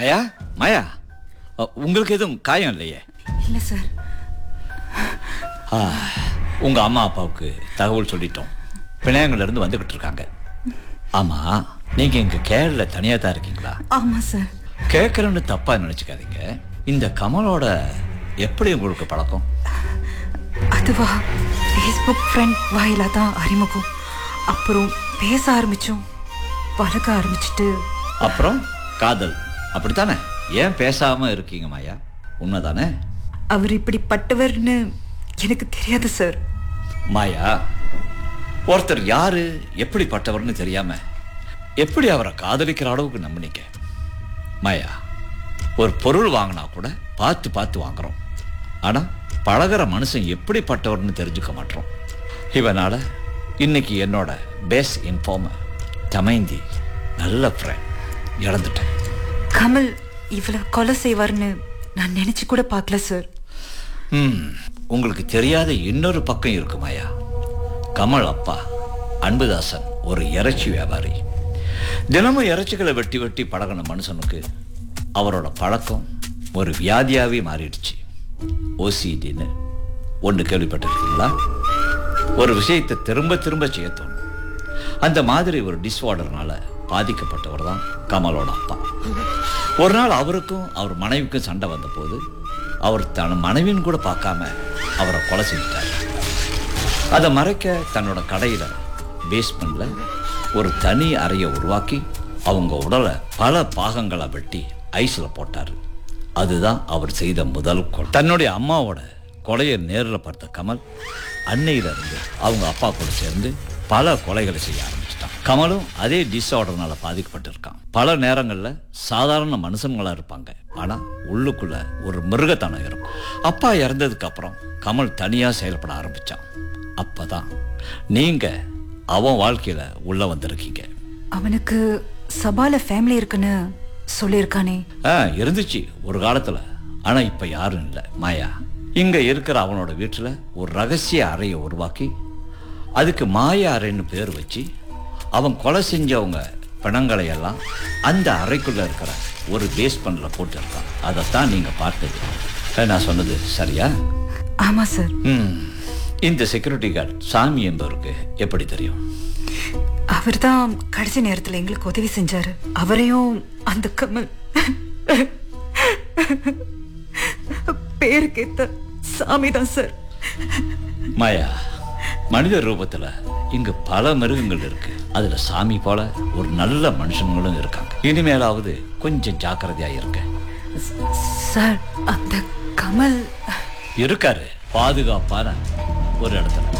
மாயா மாயா அ, உங்களுக்கு எதுவும் காயம் இல்லையே இல்லை சார் ஆ, உங்க அம்மா அப்பாவுக்கு தகவல் சொல்லிட்டோம் பிணையங்கள்ல இருந்து வந்துகிட்டு இருக்காங்க ஆமா நீங்க இங்க கேரள தனியா தான் இருக்கீங்களா ஆமாம் சார் கேட்கறேன்னு தப்பா நினைச்சுக்காதீங்க இந்த கமலோட எப்படி உங்களுக்கு பழக்கம் அதுவா ஃபேஸ்புக் ஃப்ரெண்ட் வாயிலாக தான் அறிமுகம் அப்புறம் பேச ஆரம்பிச்சோம் பழக ஆரம்பிச்சிட்டு அப்புறம் காதல் அப்படித்தானே ஏன் பேசாம இருக்கீங்க மாயா உண்மைதானே அவர் இப்படிப்பட்டவர்னு எனக்கு தெரியாது சார் மாயா ஒருத்தர் யாரு எப்படிப்பட்டவர்னு தெரியாம எப்படி அவரை காதலிக்கிற அளவுக்கு நம்பினீங்க மாயா ஒரு பொருள் வாங்கினா கூட பார்த்து பார்த்து வாங்குறோம் ஆனா பழகுற மனுஷன் எப்படிப்பட்டவர்னு தெரிஞ்சுக்க மாட்டோம் இவனால இன்னைக்கு என்னோட பெஸ்ட் இன்ஃபார்மர் தமைந்தி நல்ல ஃப்ரெண்ட் இழந்துட்டேன் கமல் இவளை கொலை செய்வார்னு நான் நினைச்சு கூட பார்க்கல சார் ம் உங்களுக்கு தெரியாத இன்னொரு பக்கம் இருக்கு மாயா கமல் அப்பா அன்புதாசன் ஒரு இறைச்சி வியாபாரி தினமும் இறைச்சிகளை வெட்டி வெட்டி பழகின மனுஷனுக்கு அவரோட பழக்கம் ஒரு வியாதியாவே மாறிடுச்சு ஓசிடின்னு ஒன்று கேள்விப்பட்டிருக்கீங்களா ஒரு விஷயத்தை திரும்ப திரும்ப செய்ய தோணும் அந்த மாதிரி ஒரு டிஸ்ஆர்டர்னால பாதிக்கப்பட்டவர் தான் கமலோட அப்பா ஒரு நாள் அவருக்கும் அவர் மனைவிக்கும் சண்டை வந்தபோது அவர் தன் மனைவின்னு கூட பார்க்காம அவரை கொலை செஞ்சிட்டார் அதை மறைக்க தன்னோட கடையில் பேஸ்மெண்ட்ல ஒரு தனி அறையை உருவாக்கி அவங்க உடலை பல பாகங்களை வெட்டி ஐஸில் போட்டார் அதுதான் அவர் செய்த முதல் கொலை தன்னுடைய அம்மாவோட கொலையை நேரில் பார்த்த கமல் அன்னையில இருந்து அவங்க அப்பா கூட சேர்ந்து பல கொலைகளை செய்ய ஆரம்பிச்சிட்டான் கமலும் அதே டிஸ்ஆர்டர்னால பாதிக்கப்பட்டிருக்கான் பல நேரங்கள்ல சாதாரண மனுஷங்களா இருப்பாங்க ஆனா உள்ளுக்குள்ள ஒரு மிருகத்தனம் இருக்கும் அப்பா இறந்ததுக்கு அப்புறம் கமல் தனியா செயல்பட ஆரம்பிச்சான் அப்பதான் நீங்க அவன் வாழ்க்கையில உள்ள வந்திருக்கீங்க அவனுக்கு சபால ஃபேமிலி இருக்குன்னு சொல்லியிருக்கானே ஆ இருந்துச்சு ஒரு காலத்துல ஆனா இப்ப யாரும் இல்லை மாயா இங்க இருக்கிற அவனோட வீட்டுல ஒரு ரகசிய அறையை உருவாக்கி அதுக்கு மாயா அறைன்னு பேர் வச்சு அவன் கொலை செஞ்சவங்க பிணங்களை எல்லாம் அந்த அறைக்குள்ள இருக்கிற ஒரு பேஸ்மெண்ட்ல போட்டிருக்கான் அதைத்தான் நீங்க பார்த்தது ஆ, நான் சொன்னது சரியா ஆமாம் சார் ம் இந்த செக்யூரிட்டி கார்டு சாமி என்பவருக்கு எப்படி தெரியும் அவர் தான் கடைசி நேரத்தில் எங்களுக்கு உதவி செஞ்சாரு அவரையும் அந்த கமல் பேருக்கேத்த சாமி தான் சார் மாயா மனித ரூபத்துல இங்கு பல மிருகங்கள் இருக்கு அதுல சாமி போல ஒரு நல்ல மனுஷங்களும் இருக்காங்க இனிமேலாவது கொஞ்சம் ஜாக்கிரதையா இருக்க சார் அந்த கமல் இருக்காரு பாதுகாப்பான ஒரு இடத்துல